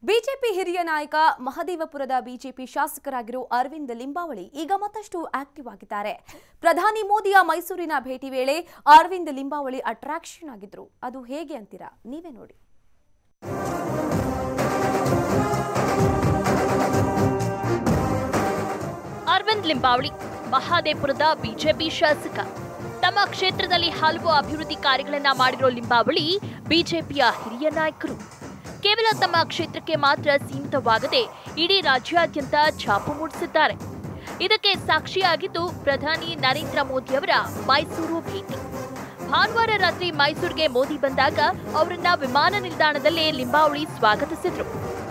BJP ಹಿರಿಯ ನಾಯಕ ಮಹದೇವಪುರದ ಬಿಜೆಪಿ ಶಾಸಕರಾಗಿರೋ ಅರವಿಂದ್ ಲಿಂಬಾವಳಿ ಈಗ ಮತ್ತಷ್ಟು ಆಕ್ಟಿವ್ ಆಗಿದ್ದಾರೆ ಪ್ರಧಾನಿ ಮೋದಿಯ ಮೈಸೂರಿನ ಭೇಟಿ ವೇಳೆ ಅರವಿಂದ್ ಲಿಂಬಾವಳಿ ಅಟ್ರಾಕ್ಷನ್ ಆಗಿದ್ರು ಅದು ಹೇಗೆ ಅಂತೀರಾ ನೀವೇ ನೋಡಿ ಅರವಿಂದ್ ಲಿಂಬಾವಳಿ ಮಹಾದೇಪುರದ ಬಿಜೆಪಿ ಶಾಸಕ ತಮ್ಮ ಕ್ಷೇತ್ರದಲ್ಲಿ ಹಲವು ಅಭಿವೃದ್ಧಿ ಕಾರ್ಯಗಳನ್ನ ಮಾಡಿರೋ ಲಿಂಬಾವಳಿ ಬಿಜೆಪಿಯ ಹಿರಿಯ ನಾಯಕರು ಕೇವಲ ತಮ್ಮ ಕ್ಷೇತ್ರಕ್ಕೆ ಮಾತ್ರ ಸೀಮಿತವಾಗದೆ ಇಡೀ ರಾಜ್ಯಾದ್ಯಂತ ಛಾಪು ಮೂಡಿಸಿದ್ದಾರೆ ಇದಕ್ಕೆ ಸಾಕ್ಷಿಯಾಗಿದ್ದು ಪ್ರಧಾನಿ ನರೇಂದ್ರ ಮೋದಿಯವರ ಮೈಸೂರು ಭೇಟಿ ಭಾನುವಾರ ರಾತ್ರಿ ಮೈಸೂರಿಗೆ ಮೋದಿ ಬಂದಾಗ ಅವರನ್ನ ವಿಮಾನ ನಿಲ್ದಾಣದಲ್ಲೇ ಲಿಂಬಾವಳಿ ಸ್ವಾಗತಿಸಿದ್ರು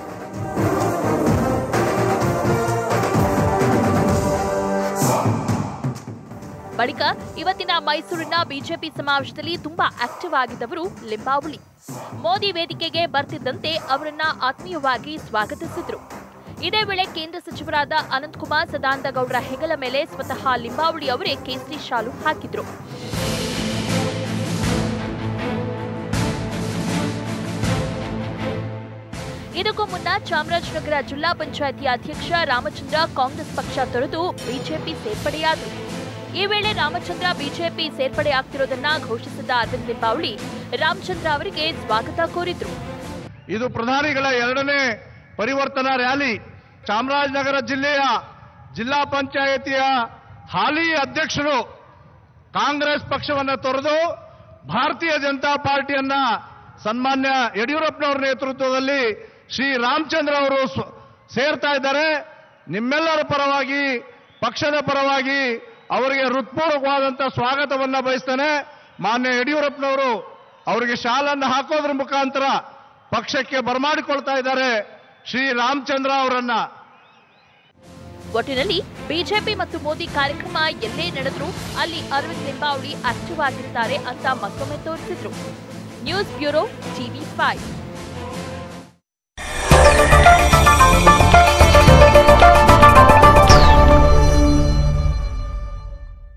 ಬಳಿಕ ಇವತ್ತಿನ ಮೈಸೂರಿನ ಬಿಜೆಪಿ ಸಮಾವೇಶದಲ್ಲಿ ತುಂಬಾ ಆಕ್ಟಿವ್ ಆಗಿದ್ದವರು ಲಿಂಬಾವಳಿ ಮೋದಿ ವೇದಿಕೆಗೆ ಬರ್ತಿದ್ದಂತೆ ಅವರನ್ನ ಆತ್ಮೀಯವಾಗಿ ಸ್ವಾಗತಿಸಿದ್ರು ಇದೇ ವೇಳೆ ಕೇಂದ್ರ ಸಚಿವರಾದ ಅನಂತಕುಮಾರ್ ಸದಾನಂದಗೌಡರ ಹೆಗಲ ಮೇಲೆ ಸ್ವತಃ ಲಿಂಬಾವಳಿ ಅವರೇ ಕೇಸರಿ ಶಾಲು ಹಾಕಿದ್ರು ಇದಕ್ಕೂ ಮುನ್ನ ಚಾಮರಾಜನಗರ ಜಿಲ್ಲಾ ಪಂಚಾಯಿತಿ ಅಧ್ಯಕ್ಷ ರಾಮಚಂದ್ರ ಕಾಂಗ್ರೆಸ್ ಪಕ್ಷ ತೊರೆದು ಬಿಜೆಪಿ ಸೇರ್ಪಡೆಯಾದರು ಈ ವೇಳೆ ರಾಮಚಂದ್ರ ಬಿಜೆಪಿ ಸೇರ್ಪಡೆಯಾಗ್ತಿರೋದನ್ನ ಘೋಷಿಸಿದ ಅರವಿಂದ್ ಲಿಂಬಾವಳಿ ರಾಮಚಂದ್ರ ಅವರಿಗೆ ಸ್ವಾಗತ ಕೋರಿದ್ರು ಇದು ಪ್ರಧಾನಿಗಳ ಎರಡನೇ ಪರಿವರ್ತನಾ ರ್ಯಾಲಿ ಚಾಮರಾಜನಗರ ಜಿಲ್ಲೆಯ ಜಿಲ್ಲಾ ಪಂಚಾಯತಿಯ ಹಾಲಿ ಅಧ್ಯಕ್ಷರು ಕಾಂಗ್ರೆಸ್ ಪಕ್ಷವನ್ನು ತೊರೆದು ಭಾರತೀಯ ಜನತಾ ಪಾರ್ಟಿಯನ್ನ ಸನ್ಮಾನ್ಯ ಯಡಿಯೂರಪ್ಪನವರ ನೇತೃತ್ವದಲ್ಲಿ ಶ್ರೀ ರಾಮಚಂದ್ರ ಅವರು ಸ್ವ- ಸೇರ್ತಾ ಇದ್ದಾರೆ ನಿಮ್ಮೆಲ್ಲರ ಪರವಾಗಿ ಪಕ್ಷದ ಪರವಾಗಿ ಅವರಿಗೆ ಹೃತ್ಪೂರ್ವಕವಾದಂಥ ಸ್ವಾಗತವನ್ನ ಬಯಸ್ತೇನೆ ಮಾನ್ಯ ಯಡಿಯೂರಪ್ಪನವರು ಅವರಿಗೆ ಶಾಲನ್ನು ಹಾಕೋದ್ರ ಮುಖಾಂತರ ಪಕ್ಷಕ್ಕೆ ಬರಮಾಡಿಕೊಳ್ತಾ ಇದ್ದಾರೆ ಶ್ರೀ ರಾಮಚಂದ್ರ ಅವರನ್ನ ಒಟ್ಟಿನಲ್ಲಿ ಬಿಜೆಪಿ ಮತ್ತು ಮೋದಿ ಕಾರ್ಯಕ್ರಮ ಎಲ್ಲೇ ನಡೆದ್ರೂ ಅಲ್ಲಿ ಅರವಿಂದ್ ಲಿಂಬಾವಳಿ ಆಕ್ಟಿವ್ ಆಗಿರ್ತಾರೆ ಅಂತ ಮತ್ತೊಮ್ಮೆ ತೋರಿಸಿದ್ರು ನ್ಯೂಸ್ ಬ್ಯೂರೋ ಟಿವಿ ಫೈವ್